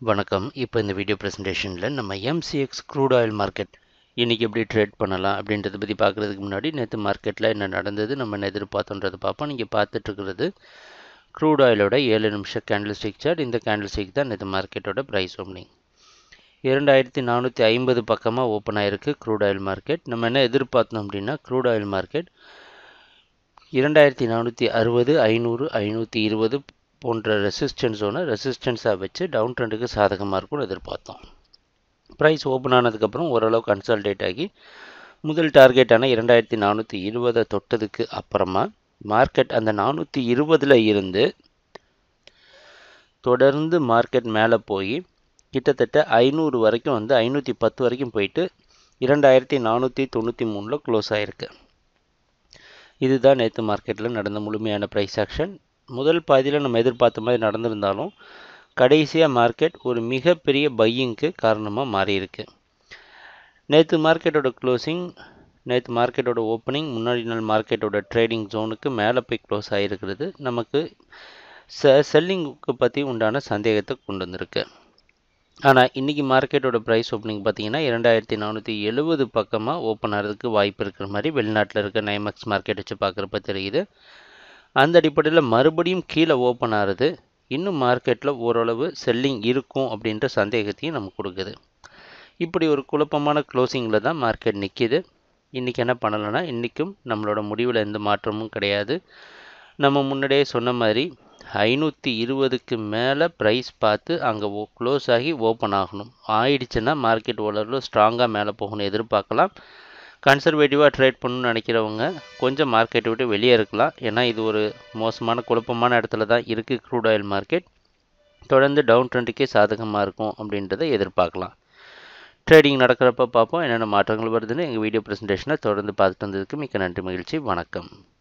வணக்கம் இப்போ இந்த வீடியோ ப்ரெசன்டேஷனில் நம்ம எம்சிஎக்ஸ் க்ரூட் ஆயில் மார்க்கெட் இன்றைக்கி எப்படி ட்ரேட் பண்ணலாம் அப்படின்றத பற்றி பார்க்குறதுக்கு முன்னாடி நேற்று மார்க்கெட்டில் என்ன நடந்தது நம்ம என்ன எதிர்பார்த்தோன்றதை பார்ப்போம் நீங்கள் பார்த்துட்ருக்கிறது க்ரூட் ஆயிலோட ஏழு நிமிஷம் கேண்டில் ஸ்டிக் சார்ட் இந்த கேண்டில் ஸ்டிக் தான் நேற்று மார்க்கெட்டோட ப்ரைஸ் ஓப்பனிங் இரண்டாயிரத்தி நானூற்றி ஐம்பது பக்கமாக ஓப்பன் ஆகிருக்கு க்ரூட் ஆயில் மார்க்கெட் நம்ம என்ன எதிர்பார்த்தோம் அப்படின்னா க்ரூட் ஆயில் மார்க்கெட் இரண்டாயிரத்தி நானூற்றி அறுபது ஐநூறு ஐநூற்றி இருபது போன்ற ரெசிஸ்டன்ஸ் ஜோனை ரெசிஸ்டன்ஸாக வச்சு டவுன் ட்ரெண்டுக்கு சாதகமாக இருக்கும்னு எதிர்பார்த்தோம் ப்ரைஸ் ஓப்பன் ஆனதுக்கப்புறம் ஓரளவு கன்சால்டேட் ஆகி முதல் டார்கெட்டான இரண்டாயிரத்தி நானூற்றி இருபதை தொட்டதுக்கு அப்புறமா மார்க்கெட் அந்த நானூற்றி இருபதில் இருந்து தொடர்ந்து மார்க்கெட் மேலே போய் கிட்டத்தட்ட ஐநூறு வரைக்கும் வந்து ஐநூற்றி பத்து வரைக்கும் போயிட்டு இரண்டாயிரத்தி நானூற்றி தொண்ணூற்றி மூணில் க்ளோஸ் ஆகிருக்கு இதுதான் நேற்று மார்க்கெட்டில் நடந்த முழுமையான ப்ரைஸ் ஆக்ஷன் முதல் பாதியில் நம்ம எதிர்பார்த்த மாதிரி நடந்திருந்தாலும் கடைசியாக மார்க்கெட் ஒரு மிகப்பெரிய பையிங்க்கு காரணமாக மாறியிருக்கு நேற்று மார்க்கெட்டோட க்ளோசிங் நேற்று மார்க்கெட்டோட ஓப்பனிங் முன்னாடி நாள் மார்க்கெட்டோட ட்ரேடிங் ஜோனுக்கு மேலே போய் க்ளோஸ் ஆகிருக்கிறது நமக்கு செ செல்லிங்குக்கு பற்றி உண்டான சந்தேகத்தை கொண்டு வந்திருக்கு ஆனால் இன்றைக்கி மார்க்கெட்டோட ப்ரைஸ் ஓப்பனிங் பார்த்தீங்கன்னா இரண்டாயிரத்தி நானூற்றி எழுபது பக்கமாக ஓப்பன் ஆகிறதுக்கு வாய்ப்பு இருக்கிற மாதிரி வெளிநாட்டில் இருக்க நைமக்ஸ் மார்க்கெட் வச்சு பார்க்குறப்ப தெரியுது அந்த அடிப்படையில் மறுபடியும் கீழே ஓப்பன் ஆகிறது இன்னும் மார்க்கெட்டில் ஓரளவு செல்லிங் இருக்கும் அப்படின்ற சந்தேகத்தையும் நமக்கு கொடுக்குது இப்படி ஒரு குழப்பமான க்ளோசிங்கில் தான் மார்க்கெட் நிற்கிது இன்றைக்கி என்ன பண்ணலைன்னா இன்றைக்கும் நம்மளோட முடிவில் எந்த மாற்றமும் கிடையாது நம்ம முன்னாடியே சொன்ன மாதிரி ஐநூற்றி இருபதுக்கு மேலே ப்ரைஸ் பார்த்து அங்கே ஓ க்ளோஸ் ஆகி ஓப்பன் ஆகணும் ஆயிடுச்சுன்னா மார்க்கெட் ஓரளவு ஸ்ட்ராங்காக மேலே போகணும் எதிர்பார்க்கலாம் கன்சர்வேட்டிவாக ட்ரேட் பண்ணணும்னு நினைக்கிறவங்க கொஞ்சம் மார்க்கெட்டை விட்டு வெளியே இருக்கலாம் ஏன்னா இது ஒரு மோசமான குழப்பமான இடத்துல தான் இருக்குது க்ரூட் ஆயில் மார்க்கெட் தொடர்ந்து டவுன் ட்ரெண்டுக்கே சாதகமாக இருக்கும் அப்படின்றத எதிர்பார்க்கலாம் ட்ரேடிங் நடக்கிறப்ப பார்ப்போம் என்னென்ன மாற்றங்கள் வருதுன்னு எங்கள் வீடியோ ப்ரெசன்டேஷனை தொடர்ந்து பார்த்துட்டு வந்ததுக்கு மிக்க நன்றி மகிழ்ச்சி வணக்கம்